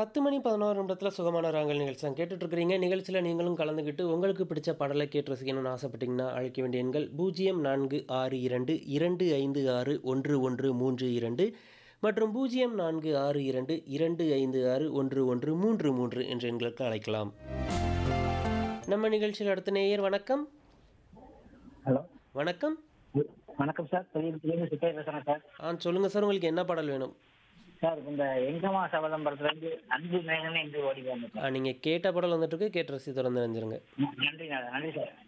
பத்து மணி பதினோரு நிமிடத்தில் சுகமான ராங்கல் நிகழ்ச்சி தான் கேட்டுட்டு இருக்கிறீங்க நிகழ்ச்சியில் நீங்களும் கலந்துக்கிட்டு உங்களுக்கு பிடிச்ச பாடலை கேட்டு ரசிக்கணும்னு ஆசைப்பட்டீங்கன்னா அழைக்க வேண்டிய எண்கள் பூஜ்ஜியம் நான்கு ஆறு இரண்டு இரண்டு ஐந்து ஆறு ஒன்று ஒன்று மூன்று இரண்டு மற்றும் பூஜ்ஜியம் நான்கு ஆறு இரண்டு இரண்டு ஐந்து ஆறு ஒன்று ஒன்று மூன்று மூன்று என்ற எண்களுக்கு அழைக்கலாம் நம்ம நிகழ்ச்சியில் அடுத்த நேயர் வணக்கம் ஹலோ வணக்கம் வணக்கம் சார் பெரிய சிக்கையை பேசுகிறேன் சார் ஆ சொல்லுங்கள் சார் உங்களுக்கு என்ன பாடல் வேணும் சார் இந்த எங்கம்மா சபதம் படத்துலேருந்து அன்பு மேகனே என்று ஓடி வந்தேன் சார் நீங்கள் கேட்ட பாடல் வந்துட்டு இருக்கு கேட்டு ரசி தொடர்ந்து நினைஞ்சிருங்க நன்றி நன்றி சார்